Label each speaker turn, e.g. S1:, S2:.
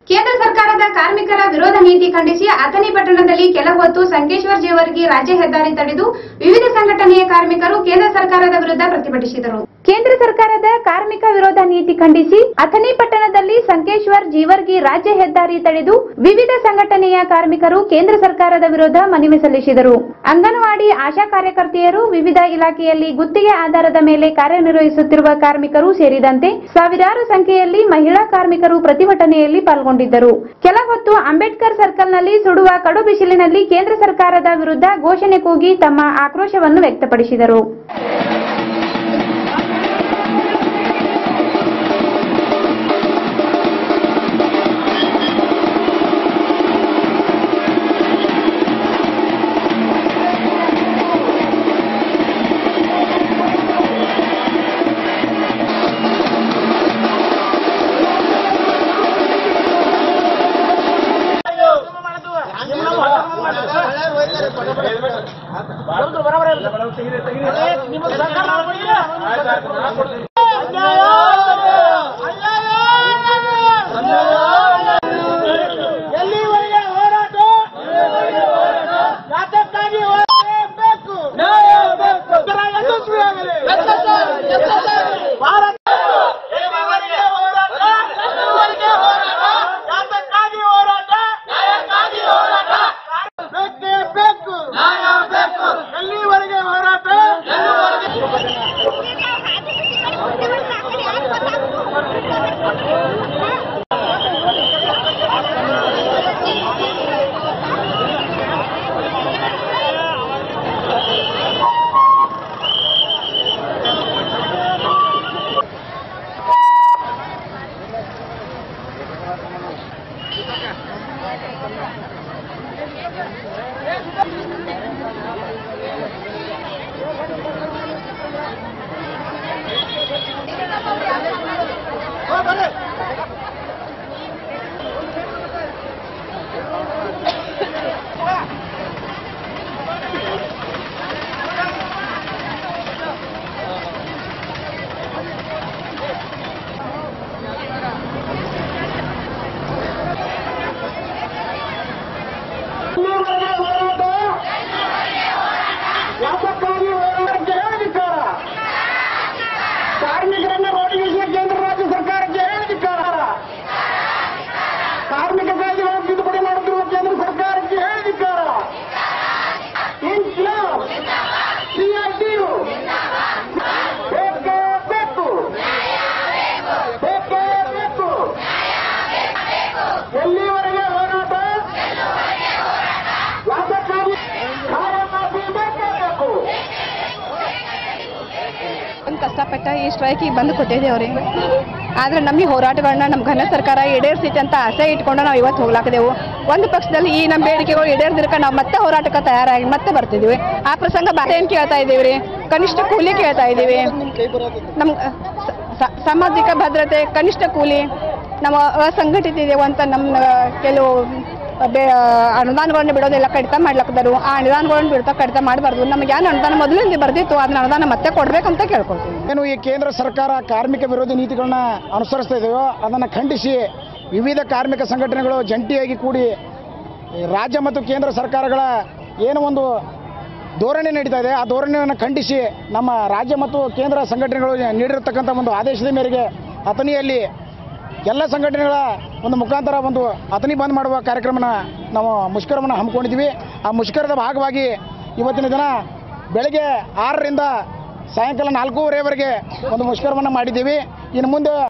S1: ಕೇಂದ್ರ ಸರ್ಕಾರದ ಕಾರ್ಮಿಕರ ವಿರೋಧ ನೀತಿ ಖಂಡಿಸಿ ಅಥಣಿ ಪಟ್ಟಣದಲ್ಲಿ ಕೆಲ ಹೊತ್ತು ಸಂಕೇಶ್ವರ್ ಜೇವರ್ಗಿ ರಾಜ್ಯ ಹೆದ್ದಾರಿ ತಡೆದು ವಿವಿಧ ಸಂಘಟನೆಯ ಕಾರ್ಮಿಕರು ಕೇಂದ್ರ ಸರ್ಕಾರದ ವಿರುದ್ಧ ಪ್ರತಿಭಟಿಸಿದರು ಕೇಂದ್ರ ಸರ್ಕಾರದ ಕಾರ್ಮಿಕ ವಿರೋಧ ನೀತಿ ಖಂಡಿಸಿ ಅಥಣಿ ಪಟ್ಟಣದಲ್ಲಿ ಸಂಕೇಶ್ವರ್ ಜೀವರ್ಗಿ ರಾಜ್ಯ ಹೆದ್ದಾರಿ ತಡೆದು ವಿವಿಧ ಸಂಘಟನೆಯ ಕಾರ್ಮಿಕರು ಕೇಂದ್ರ ಸರ್ಕಾರದ ವಿರುದ್ಧ ಮನವಿ ಸಲ್ಲಿಸಿದರು ಅಂಗನವಾಡಿ ಆಶಾ ಕಾರ್ಯಕರ್ತೆಯರು ವಿವಿಧ ಇಲಾಖೆಯಲ್ಲಿ ಗುತ್ತಿಗೆ ಆಧಾರದ ಮೇಲೆ ಕಾರ್ಯನಿರ್ವಹಿಸುತ್ತಿರುವ ಕಾರ್ಮಿಕರು ಸೇರಿದಂತೆ ಸಾವಿರಾರು ಸಂಖ್ಯೆಯಲ್ಲಿ ಮಹಿಳಾ ಕಾರ್ಮಿಕರು ಪ್ರತಿಭಟನೆಯಲ್ಲಿ ಪಾಲ್ಗೊಂಡಿದ್ದರು ಕೆಲ ಹೊತ್ತು ಅಂಬೇಡ್ಕರ್ ಸರ್ಕಲ್ನಲ್ಲಿ ಸುಡುವ ಕಡು ಬಿಸಿಲಿನಲ್ಲಿ ಕೇಂದ್ರ ಸರ್ಕಾರದ ವಿರುದ್ಧ ಘೋಷಣೆ ಕೂಗಿ ತಮ್ಮ ಆಕ್ರೋಶವನ್ನು ವ್ಯಕ್ತಪಡಿಸಿದರು
S2: ಎಲ್ಲಿವರೆಗೆ ಹೋರಾಟ ಯಾತಕ್ಕಾಗಿ ಹೋರಾಡಬೇಕು ಉತ್ತರ ಯಶಸ್ವಿಯಾಗಲಿ ಭಾರತ ಎಲ್ಲಿವರೆಗೆ ಹೋರಾಟ ಯಾತಕ್ಕಾಗಿ ಹೋರಾಟ ಬೇಕೇ ಬೇಕು ಎಲ್ಲಿವರೆಗೆ ಹೋರಾಟ ಎಲ್ಲಿವರೆಗೆ ಹೋರಾಟ ಯಾತಕ್ಕಾಗಿ ಹೋರಾಟಕ್ಕೆ ಹೇಳಿದಿಕ್ಕಾರ ಕಾರ್ಮಿಕರನ್ನ ರೋಡಿಗಿಳಿಸುವ ಕೇಂದ್ರ ರಾಜ್ಯ ಸರ್ಕಾರಕ್ಕೆ ಹೇಳಿದಿಕ್ಕಾರ ಕಾರ್ಮಿಕ ಕಾಯ್ದೆಗಳನ್ನು ತಿದ್ದುಪಡಿ ಮಾಡುತ್ತಿರುವ ಕೇಂದ್ರ ಸರ್ಕಾರಕ್ಕೆ ಹೇಳಿದಿಕ್ಕಾರ ಇನ್ಕ್ಲಾಬ್ ಸಿಐಟಿಯು ಬೇಕೇ ಬೇಕು ಬೇಕೇ ಬೇಕು ಎಲ್ಲಿವರೆಗೆ ಹೋರಾಟ ಯಾತಕ್ಕಾಗಿ ಕಾರ್ಯಮಾಫಿ ಬೇಕೇ ಬೇಕು
S3: ಒಂದು ಕಷ್ಟಪಟ್ಟ ಈ ಸ್ಟ್ರೈಕಿಗೆ ಬಂದು ಕೊಟ್ಟಿದ್ದೇವ್ರಿ ಆದ್ರೆ ನಮಗೆ ಹೋರಾಟಗಳನ್ನ ನಮ್ಮ ಘನ ಸರ್ಕಾರ ಈಡೇರಿಸೈತೆ ಅಂತ ಆಸೆ ಇಟ್ಕೊಂಡು ನಾವು ಇವತ್ತು ಹೋಗ್ಲಾಕದೆವು ಒಂದು ಪಕ್ಷದಲ್ಲಿ ಈ ನಮ್ಮ ಬೇಡಿಕೆಗಳು ಈಡೇರ್ದಿರ್ಕ ನಾವು ಮತ್ತೆ ಹೋರಾಟಕ್ಕೆ ತಯಾರಾಗಿ ಮತ್ತೆ ಬರ್ತಿದ್ವಿ ಆ ಪ್ರಸಂಗ ಬಾರಿ ಏನು ಕೇಳ್ತಾ ಇದ್ದೀವಿ ರೀ ಕನಿಷ್ಠ ಕೂಲಿ ಕೇಳ್ತಾ ಇದ್ದೀವಿ ನಮ್ಮ ಸ- ಸ- ಸಾಮಾಜಿಕ ಭದ್ರತೆ ಕನಿಷ್ಠ ಕೂಲಿ ನಮ್ಮ ಅಸಂಘಟಿತ ಇದೆವು ಅಂತ ನಮ್ಮ ಕೆಲವು ಬೇ ಅನುದಾನಗಳನ್ನ ಬಿಡೋದೆಲ್ಲ ಕಡಿತ ಮಾಡ್ಲಕ್ಕದರು ಆ ಅನುದಾನಗಳನ್ನ ಬಿಡ್ತಾ ಕಡಿತ ಮಾಡಬಾರ್ದು ನಮಗೆ ಏನು ಅನುದಾನ ಮೊದಲಿಂದ ಬರ್ದಿತ್ತು ಅದನ್ನ ಅನುದಾನ ಮತ್ತೆ ಕೊಡ್ಬೇಕಂತ ಕೇಳ್ಕೊಳ್ತೀವಿ
S4: ಏನು ಈ ಕೇಂದ್ರ ಸರ್ಕಾರ ಕಾರ್ಮಿಕ ವಿರೋಧಿ ನೀತಿಗಳನ್ನ ಅನುಸರಿಸ್ತಾ ಇದೆಯೋ ಅದನ್ನು ಖಂಡಿಸಿ ವಿವಿಧ ಕಾರ್ಮಿಕ ಸಂಘಟನೆಗಳು ಜಂಟಿಯಾಗಿ ಕೂಡಿ ಈ ರಾಜ್ಯ ಮತ್ತು ಕೇಂದ್ರ ಸರ್ಕಾರಗಳ ಏನು ಒಂದು ಧೋರಣೆ ನಡೀತಾ ಇದೆ ಆ ಧೋರಣೆಯನ್ನು ಖಂಡಿಸಿ ನಮ್ಮ ರಾಜ್ಯ ಮತ್ತು ಕೇಂದ್ರ ಸಂಘಟನೆಗಳು ನೀಡಿರತಕ್ಕಂಥ ಒಂದು ಆದೇಶದ ಮೇರೆಗೆ ಅಥಣಿಯಲ್ಲಿ ಎಲ್ಲ ಸಂಘಟನೆಗಳ ಒಂದು ಮುಖಾಂತರ ಒಂದು ಅಥಣಿ ಬಂದ್ ಮಾಡುವ ಕಾರ್ಯಕ್ರಮನ ನಾವು ಮುಷ್ಕರವನ್ನು ಹಮ್ಮಿಕೊಂಡಿದ್ವಿ ಆ ಮುಷ್ಕರದ ಭಾಗವಾಗಿ ಇವತ್ತಿನ ದಿನ ಬೆಳಗ್ಗೆ ಆರರಿಂದ ಸಾಯಂಕಾಲ ನಾಲ್ಕೂವರೆವರೆಗೆ ಒಂದು ಮುಷ್ಕರವನ್ನು ಮಾಡಿದ್ದೀವಿ ಇನ್ನು ಮುಂದೆ